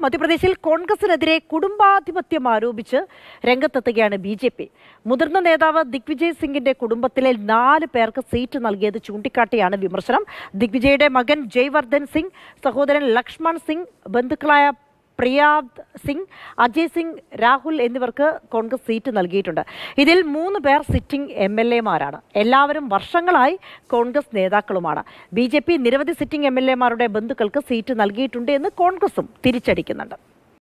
മധ്യപ്രദേശിൽ കോൺഗ്രസിനെതിരെ കുടുംബാധിപത്യം ആരോപിച്ച് രംഗത്തെത്തുകയാണ് B J P മുതിർന്ന നേതാവ് ദിഗ്വിജയ് സിംഗിന്റെ കുടുംബത്തിലെ നാല് പേർക്ക് സീറ്റ് നൽകിയത് ചൂണ്ടിക്കാട്ടിയാണ് വിമർശനം ദിഗ്വിജയുടെ മകൻ ജയ്വർദ്ധൻ സിംഗ് സഹോദരൻ ലക്ഷ്മൺ സിംഗ് ബന്ധുക്കളായ പ്രിയാദ് സിംഗ് അജയ് സിംഗ് രാഹുൽ എന്നിവർക്ക് കോൺഗ്രസ് സീറ്റ് നൽകിയിട്ടുണ്ട് ഇതിൽ മൂന്ന് പേർ സിറ്റിംഗ് എം എൽ എമാരാണ് എല്ലാവരും വർഷങ്ങളായി കോൺഗ്രസ് നേതാക്കളുമാണ് ബി ജെ പി നിരവധി സിറ്റിംഗ് എം എൽ എമാരുടെ ബന്ധുക്കൾക്ക് സീറ്റ് നൽകിയിട്ടുണ്ട് എന്ന് കോൺഗ്രസും തിരിച്ചടിക്കുന്നുണ്ട്